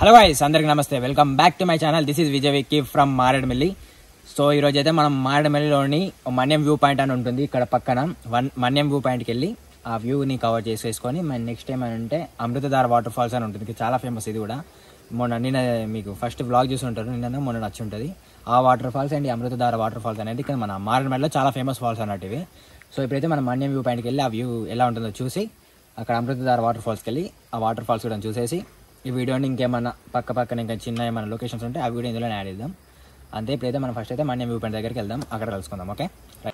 hello guys అందరికి నమస్తే welcome back to my channel this is Vijay Vicky from Maredumilli so ఈ రోజు అయితే మనం మారేడుమిల్లిలోని మన్యం వ్యూ పాయింట్ అని ఉంటుంది ఇక్కడ పక్కన వన్ మన్యం వ్యూ పాయింట్కి వెళ్ళి ఆ వ్యూని కవర్ చేసేసుకొని మన నెక్స్ట్ టైం అని అంటే అమృతధార వాటర్ ఫాల్స్ అని ఉంటుంది ఇది చాలా ఫేమస్ ఇది కూడా మొన్న నిన్న మీకు ఫస్ట్ వ్లాగ్ చూసి ఉంటారు నిన్న మొన్న నచ్చి ఉంటుంది ఆ వాటర్ ఫాల్స్ అండ్ ఈ అమృతధార వాటర్ ఫాల్స్ అనేది ఇక్కడ మన మారేడుమిల్లిలో చాలా ఫేమస్ ఫాల్స్ అన్నట్టు ఇవి సో ఇప్పుడైతే మనం మన్యం వ్యూ పాయింట్కి వెళ్ళి ఆ వ్యూ ఎలా ఉంటుందో చూసి అక్కడ అమృతధార వాటర్ ఫాల్స్కి వెళ్ళి ఆ వాటర్ ఫాల్స్ కూడా చూసేసి ఈ వీడియోని ఇంకేమన్నా పక్క పక్కన ఇంకా చిన్న ఏమైనా లొకేషన్స్ ఉంటే ఆ వీడియో ఇందులో యాడ్ చేద్దాం అంతే ఇప్పుడైతే మనం ఫస్ట్ అయితే మన్యం వ్యూ పాయింట్ దగ్గరికి వెళ్దాం అక్కడ కలుసుకుందాం okay right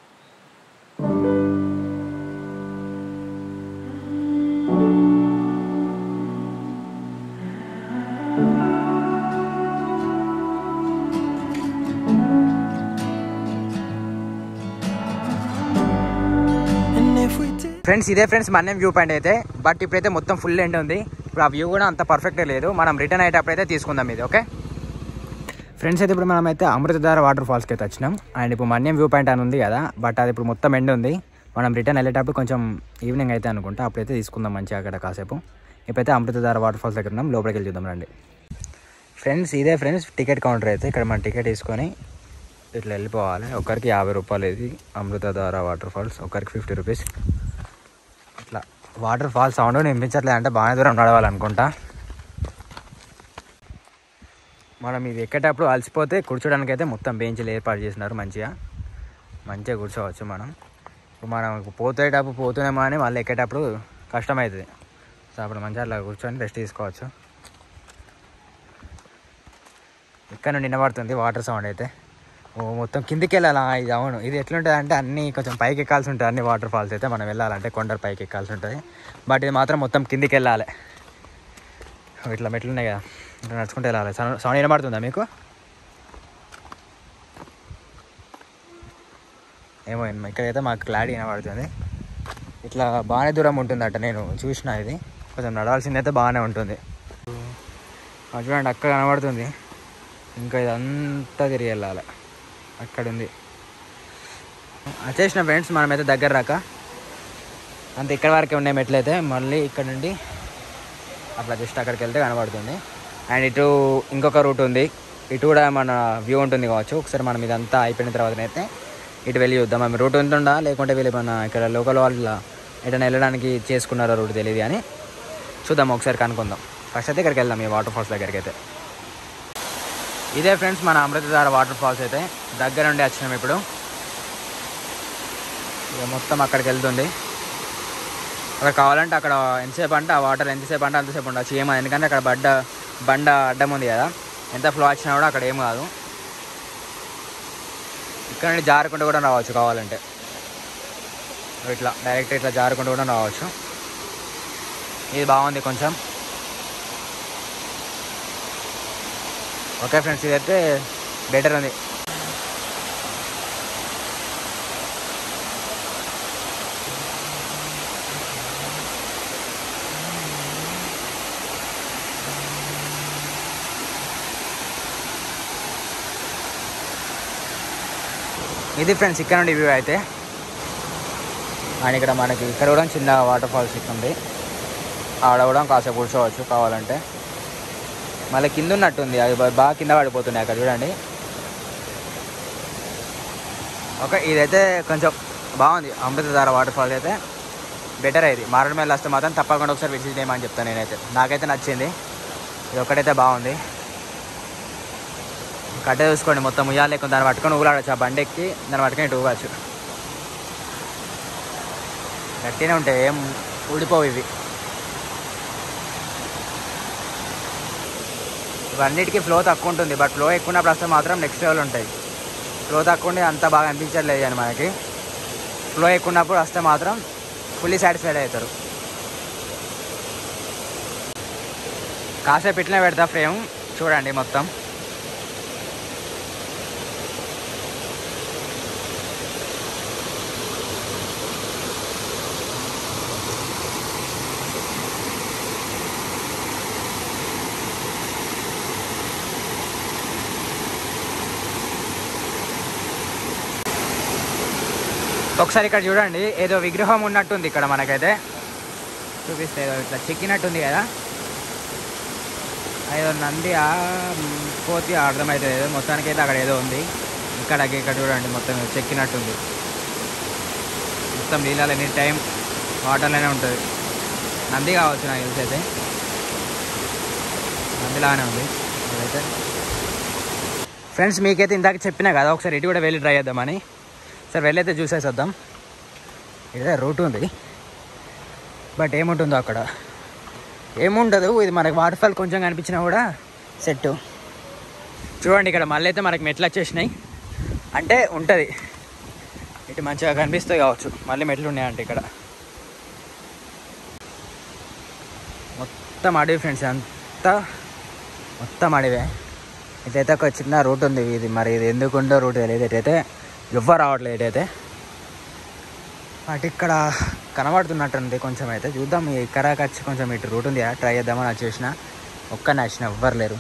And if we did, friends ఇదే ఫ్రెండ్స్ మన్యం వ్యూ పాయింట్ అయితే బట్ ఇప్పుడైతే మొత్తం ఫుల్ ఎండ్ ఉంది ఇప్పుడు ఆ వ్యూ కూడా అంత పర్ఫెక్ట్ లేదు మనం రిటర్న్ అయ్యేటప్పుడు అయితే తీసుకుందాం ఇది ఓకే ఫ్రెండ్స్ అయితే ఇప్పుడు మనం అయితే అమృతధార వాటర్ ఫాల్స్కి అయితే వచ్చినాం అండ్ ఇప్పుడు మన్యం వ్యూ పాయింట్ అని ఉంది కదా బట్ అది ఇప్పుడు మొత్తం ఎండ్ ఉంది మనం రిటర్న్ వెళ్ళేటప్పుడు కొంచెం ఈవినింగ్ అయితే అనుకుంటా అప్పుడైతే తీసుకుందాం మంచిగా అక్కడ కాసేపు ఇప్పుడైతే అమృతధార వాటర్ ఫాల్స్ దగ్గర ఉన్నాం లోపలికి వెళ్ళి చూద్దాం రండి ఫ్రెండ్స్ ఇదే ఫ్రెండ్స్ టికెట్ కౌంటర్ అయితే ఇక్కడ మనం టికెట్ తీసుకొని ఇట్లా వెళ్ళిపోవాలి ఒకరికి యాభై రూపాయలు ఇది అమృతధార వాటర్ ఫాల్స్ ఒకరికి ఫిఫ్టీ రూపీస్ ఇట్లా వాటర్ ఫాల్ సౌండ్ వినిపించట్లేదు అంటే బాగా దూరం నడవాలనుకుంటా మనం ఇది ఎక్కేటప్పుడు అలసిపోతే కూర్చోడానికి అయితే మొత్తం బెంచ్లు ఏర్పాటు చేసినారు మంచిగా మంచిగా కూర్చోవచ్చు మనం ఇప్పుడు మనం పోతేటప్పుడు పోతున్నామో అని మళ్ళీ ఎక్కేటప్పుడు కష్టమవుతుంది సో అప్పుడు మంచిగా అట్లా కూర్చొని రెస్ట్ తీసుకోవచ్చు ఇక్కడ నుండి వినబడుతుంది వాటర్ సౌండ్ అయితే ఓ మొత్తం కిందికి వెళ్ళాలా ఇది అవును ఇది ఎట్లుంటుంది అంటే అన్ని కొంచెం పైకి ఎక్కాల్సి ఉంటుంది అన్ని వాటర్ ఫాల్స్ అయితే మనం వెళ్ళాలంటే కొండల పైకి ఎక్కాల్సి ఉంటుంది బట్ ఇది మాత్రం మొత్తం కిందికి వెళ్ళాలి ఇట్లా మెట్లు ఉన్నాయి కదా ఇట్లా నడుచుకుంటూ వెళ్ళాలి సౌండ్ సౌండ్ వినబడుతుందా మీకు ఏమో ఇక్కడైతే మాకు క్లారిటీ వినబడుతుంది ఇట్లా బాగానే దూరం ఉంటుందట నేను చూసిన ఇది కొంచెం నడవాల్సింది అయితే బాగానే ఉంటుంది అది చూడండి అక్కడ కనబడుతుంది ఇంకా ఇదంతా తిరిగి వెళ్ళాలి అక్కడ ఉంది వచ్చేసిన ఫ్రెండ్స్ మనమైతే దగ్గర రాక అంత ఇక్కడ వరకే ఉన్నాయి మెట్లయితే మళ్ళీ ఇక్కడ నుండి అట్లా జస్ట్ అక్కడికి వెళ్తే కనబడుతుంది అండ్ ఇటు ఇంకొక రూట్ ఉంది ఇటు కూడా మన వ్యూ ఉంటుంది కావచ్చు ఒకసారి మనం ఇదంతా అయిపోయిన తర్వాత అయితే ఇటు వెళ్ళి చూద్దాం మేము రూట్ ఉంటుందా లేకుంటే వీళ్ళు మన ఇక్కడ లోకల్ వాళ్ళు ఎటైనా వెళ్ళడానికి చేసుకున్నారో రూట్ తెలియదు అని చూద్దాం ఒకసారి కనుక్కుందాం ఫస్ట్ అయితే ఇక్కడికి వెళ్దాం ఈ వాటర్ ఫాల్స్ దగ్గరికి అయితే ఇదే ఫ్రెండ్స్ మన అమృతధార వాటర్ ఫాల్స్ అయితే దగ్గర నుండి వచ్చినాం ఇప్పుడు ఇక మొత్తం అక్కడికి వెళ్తుంది అక్కడ కావాలంటే అక్కడ ఎంతసేపు అంటే ఆ వాటర్ ఎంతసేపు అంటే అంతసేపు ఉండొచ్చు ఏమో ఎందుకంటే అక్కడ బడ్డ బండ అడ్డం ఉంది కదా ఎంత ఫ్లో వచ్చినా కూడా అక్కడ ఏం కాదు ఇక్కడ నుండి జారుకుంటూ కూడా రావచ్చు కావాలంటే ఇట్లా డైరెక్ట్ ఇట్లా జారుకుంటూ కూడా రావచ్చు ఇది బాగుంది కొంచెం ఓకే ఫ్రెండ్స్ ఇదైతే బెటర్ ఉంది ఇది ఫ్రెండ్స్ ఇక్కడ నుండి వ్యూ అయితే అండ్ ఇక్కడ మనకి ఇక్కడ కూడా చిన్న వాటర్ ఫాల్స్ ఇక్కడ ఉంది ఆడ కూడా కాసేపు కూర్చోవచ్చు కావాలంటే మళ్ళీ కింద ఉన్నట్టుంది అది బా- బాగా కింద పడిపోతున్నాయి అక్కడ చూడండి ఓకే ఇదైతే కొంచెం బాగుంది అమృతధార వాటర్ ఫాల్స్ అయితే బెటర్ అయింది మారేడుమల్లి వస్తే మాత్రం తప్పకుండా ఒకసారి విజిట్ చేయమని చెప్తాను నేనైతే నాకైతే నచ్చింది ఇది ఒకటైతే బాగుంది కట్టే చూసుకోండి మొత్తం ఉయ్యాలు లేకుండా దాన్ని పట్టుకొని ఊలాడచ్చు ఆ బండి ఎక్కి దాన్ని పట్టుకొని ఇటు ఊగచ్చు గట్టినే ఉంటాయి ఏం ఊడిపోవు ఇవి ఇవన్నిటికీ ఫ్లో తక్కువ ఉంటుంది బట్ ఫ్లో ఎక్కువ ఉన్నప్పుడు వస్తే మాత్రం నెక్స్ట్ లెవెల్ ఉంటాయి ఫ్లో తక్కువ ఉండి అంత బాగా అనిపించట్లేదు అని మనకి ఫ్లో ఎక్కువ ఉన్నప్పుడు వస్తే మాత్రం ఫుల్లీ సాటిస్ఫైడ్ అవుతారు కాసేపు ఇట్లనే పెడతా ఫ్రేమ్ చూడండి మొత్తం ఒకసారి ఇక్కడ చూడండి ఏదో విగ్రహం ఉన్నట్టుంది ఇక్కడ మనకైతే చూపిస్తే ఏదో ఇట్లా చెక్కినట్టుంది కదా అయ్యో నంది ఆ కోతి అర్థమైతే లేదు మొత్తానికి అయితే అక్కడ ఏదో ఉంది ఇక్కడ ఇక్కడ చూడండి మొత్తం చెక్కినట్టుంది మొత్తం నీళ్ళలో ఎనీ టైం వాటర్లోనే ఉంటుంది నంది కావచ్చు నాకు తెలిసి అయితే నందిలాగానే ఉంది అదైతే ఫ్రెండ్స్ మీకైతే ఇందాక చెప్పినా కదా ఒకసారి ఇటు కూడా వెళ్ళి ట్రై చేద్దామని సరే వెళ్ళైతే చూసేసేద్దాం ఇదే రూట్ ఉంది బట్ ఏముంటుందో అక్కడ ఏముండదు ఇది మనకి వాటర్ ఫాల్ కొంచెం కనిపించినా కూడా సెట్ చూడండి ఇక్కడ మళ్ళీ అయితే మనకి మెట్లు వచ్చేసినాయి అంటే ఉంటుంది ఇటు మంచిగా కనిపిస్తాయి కావచ్చు మళ్ళీ మెట్లు ఉన్నాయంటే ఇక్కడ మొత్తం అడవి ఫ్రెండ్స్ అంతా మొత్తం అడవే ఇదైతే ఒక చిన్న రూట్ ఉంది ఇది మరి ఇది ఎందుకు ఉందో రూట్ తెలియదు ఇటైతే ఎవ్వరు రావట్లేదు ఇటైతే అటు ఇక్కడ కనబడుతున్నట్టుంది కొంచెం అయితే చూద్దాం ఈ ఇక్కరాకి వచ్చి కొంచెం ఇటు రూట్ ఉంది ట్రై చేద్దామని వచ్చేసిన ఒక్కనే వచ్చిన ఎవ్వరు లేరు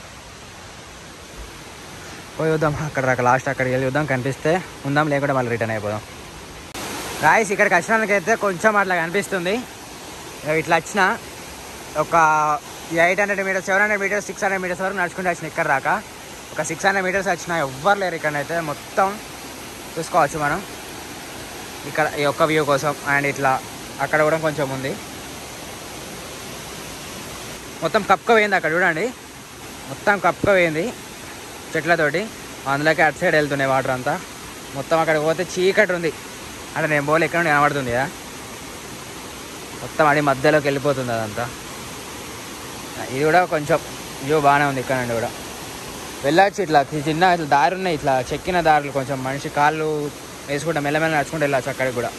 పోయి చూద్దాం అక్కడ దాకా లాస్ట్ అక్కడికి వెళ్ళి చూద్దాం కనిపిస్తే ఉందాం లేకుంటే మళ్ళీ రిటర్న్ అయిపోదాం రాయిస్ ఇక్కడికి వచ్చినందుకైతే కొంచెం అట్లా కనిపిస్తుంది ఇక ఇట్లా వచ్చిన ఒక eight hundred metres seven hundred metres six hundred metres వరకు నడుచుకుంటూ వచ్చిన ఇక్కడ రాక ఒక సిక్స్ హండ్రెడ్ మీటర్స్ వచ్చిన ఎవ్వరు లేరు ఇక్కడైతే మొత్తం చూసుకోవచ్చు మనం ఇక్కడ ఈ ఒక్క వ్యూ కోసం అండ్ ఇట్లా అక్కడ కూడా కొంచెం ఉంది మొత్తం కప్క పోయింది అక్కడ చూడండి మొత్తం కప్క పోయింది చెట్లతోటి అందులోకి అటు సైడ్ వెళ్తున్నాయి వాటర్ అంతా మొత్తం అక్కడికి పోతే చీకటి ఉంది అంటే నేను పోలే ఎక్కడ నుండి కనబడుతుంది కదా మొత్తం అడి మధ్యలోకి వెళ్ళిపోతుంది అదంతా ఇది కూడా కొంచెం వ్యూ బాగానే ఉంది ఇక్కడ నుండి కూడా వెళ్ళచ్చు ఇట్లా చి- చిన్న ఇట్లా దారి ఉన్నాయి ఇట్లా చెక్కిన దారులు కొంచెం మనిషి కాళ్ళు వేసుకుంటా మెల్లమెల్ల నడుచుకుంటూ వెళ్ళచ్చు అక్కడికి కూడా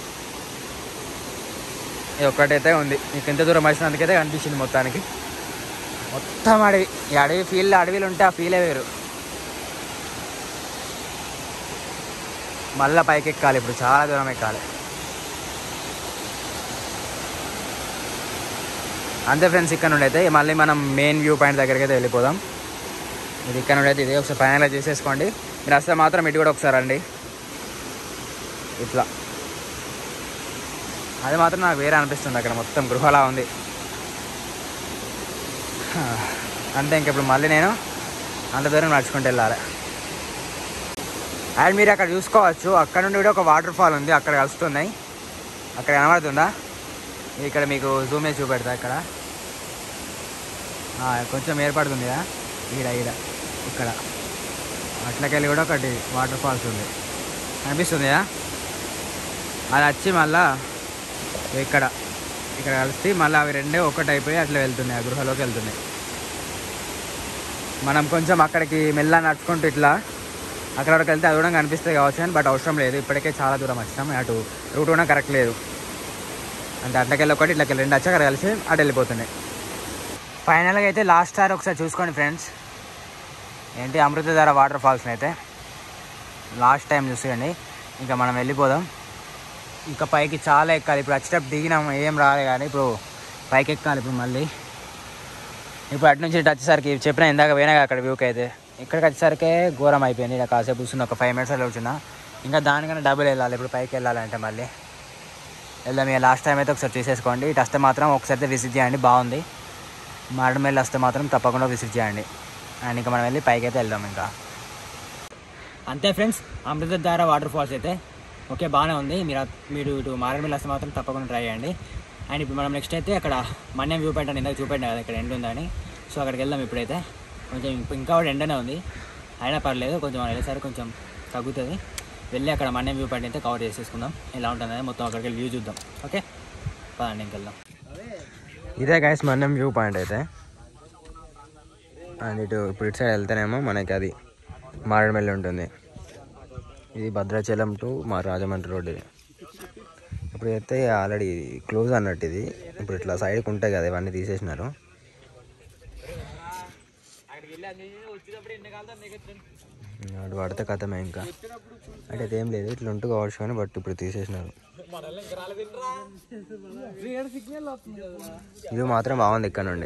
ఇది ఒక్కటైతే ఉంది మీకు ఎంత దూరం వచ్చినందుకైతే కనిపించింది మొత్తానికి మొత్తం అడవి ఈ అడవి ఫీల్ అడవిలు ఉంటే ఆ ఫీలే వేరు మళ్ళీ పైకి ఎక్కాలి ఇప్పుడు చాలా దూరం ఎక్కాలి అంతే ఫ్రెండ్స్ ఇక్కడ నుండి అయితే మళ్ళీ మనం మెయిన్ వ్యూ పాయింట్ దగ్గరికి అయితే వెళ్ళిపోదాం ఇది ఇక్కడ నుండి అయితే ఇది ఒకసారి ఫైనల్ చేసేసుకోండి మీరు వస్తే మాత్రం ఇటు కూడా ఒకసారి రండి ఇట్లా అది మాత్రం నాకు వేరే అనిపిస్తుంది అక్కడ మొత్తం గృహలా ఉంది అంతే ఇంక ఇప్పుడు మళ్ళీ నేను అంత దూరం నడుచుకుంటూ వెళ్ళాలి అండ్ మీరు అక్కడ చూసుకోవచ్చు అక్కడ నుండి కూడా ఒక వాటర్ ఫాల్ ఉంది అక్కడ కలుస్తున్నాయి అక్కడ కనబడుతుందా ఇక్కడ మీకు జూమ్ వేసి చూపెడతా ఇక్కడ ఆ, కొంచెం ఏర్పడుతుంది కదా ఈడ ఈడ ఇక్కడ అట్లకెళ్ళి కూడా ఒకటి వాటర్ ఫాల్స్ ఉంది కనిపిస్తుందా అది వచ్చి మళ్ళా ఇక్కడ ఇక్కడ కలిసి మళ్ళీ అవి రెండే ఒకటి అయిపోయి అట్లా వెళ్తున్నాయి ఆ గృహలోకి వెళ్తున్నాయి మనం కొంచెం అక్కడికి మెల్ల నడుచుకుంటూ ఇట్లా అక్కడ వరకు వెళ్తే అది కూడా కనిపిస్తాయి కావచ్చు అని బట్ అవసరం లేదు ఇప్పటికే చాలా దూరం వచ్చినాం అటు రూట్ కూడా కరెక్ట్ లేదు అంటే అట్లకెళ్ళి ఒకటి ఇట్లకి రెండు వచ్చి అక్కడ కలిసి అటు వెళ్ళిపోతున్నాయి ఫైనల్గా అయితే లాస్ట్ సార్ ఒకసారి చూసుకోండి ఫ్రెండ్స్ ఏంటి అమృతధార వాటర్ ఫాల్స్ని అయితే లాస్ట్ టైం చూసేయండి ఇంకా మనం వెళ్ళిపోదాం ఇంకా పైకి చాలా ఎక్కాలి ఇప్పుడు వచ్చేటప్పుడు దిగినాం ఏం రాలే కానీ ఇప్పుడు పైకి ఎక్కాలి ఇప్పుడు మళ్ళీ ఇప్పుడు అటు నుంచి ఇటు వచ్చేసరికి చెప్పిన ఇందాక పోయినా కదా అక్కడ వ్యూకి అయితే ఇక్కడికి వచ్చేసరికి ఘోరం అయిపోయింది ఇక్కడ కాసేపు కూర్చున్న ఒక ఫైవ్ మినిట్స్ అలా కూర్చున్నా ఇంకా దానికన్నా డబుల్ వెళ్ళాలి ఇప్పుడు పైకి వెళ్ళాలంటే మళ్ళీ వెళ్దాం ఇక లాస్ట్ టైం అయితే ఒకసారి చూసేసుకోండి ఇటు వస్తే మాత్రం ఒకసారి అయితే విజిట్ చేయండి బాగుంది మారడమెల్లి వస్తే మాత్రం తప్పకుండా విజిట్ చేయండి అండ్ ఇంకా మనం వెళ్ళి పైకి అయితే వెళ్దాం ఇంకా అంతే ఫ్రెండ్స్ అమృతధార వాటర్ ఫాల్స్ అయితే ఓకే బాగానే ఉంది మీరు అట్- మీరు ఇటు మారేడుమిల్లి వస్తే మాత్రం తప్పకుండా ట్రై చేయండి అండ్ ఇప్పుడు మనం నెక్స్ట్ అయితే అక్కడ మన్యం వ్యూ పాయింట్ అని ఇందాక చూపెట్టాను కదా ఇక్కడ ఎండ్ ఉందని సో అక్కడికి వెళ్దాం ఇప్పుడైతే కొంచెం ఇంక- ఇంకా కూడా ఎండనే ఉంది అయినా పర్లేదు కొంచెం మనం వెళ్ళేసరికి కొంచెం తగ్గుతుంది వెళ్ళి అక్కడ మన్యం వ్యూ పాయింట్ అయితే కవర్ చేసేసుకుందాం ఎలా ఉంటుంది మొత్తం అక్కడికి వెళ్ళి వ్యూ చూద్దాం ఓకే పదండి ఇంకెళ్దాం ఇదే గైస్ మన్నం వ్యూ పాయింట్ అయితే అండ్ ఇటు ఇప్పుడు ఇటు సైడ్ వెళ్తేనేమో మనకి అది మారేడుమల్లి ఉంటుంది ఇది భద్రాచలం టు మా రాజమండ్రి రోడ్ ఇది ఇప్పుడు అయితే ఆల్రెడీ క్లోజ్ అన్నట్టు ఇది ఇప్పుడు ఇట్లా సైడ్కి ఉంటాయి కదా ఇవన్నీ తీసేసినారు అటు పడితే కథమే ఇంకా అంటే అదేం లేదు ఇట్లా ఉంటూ కావచ్చు కానీ బట్ ఇప్పుడు తీసేసినారు ఇది మాత్రం బాగుంది ఇక్కడ నుండి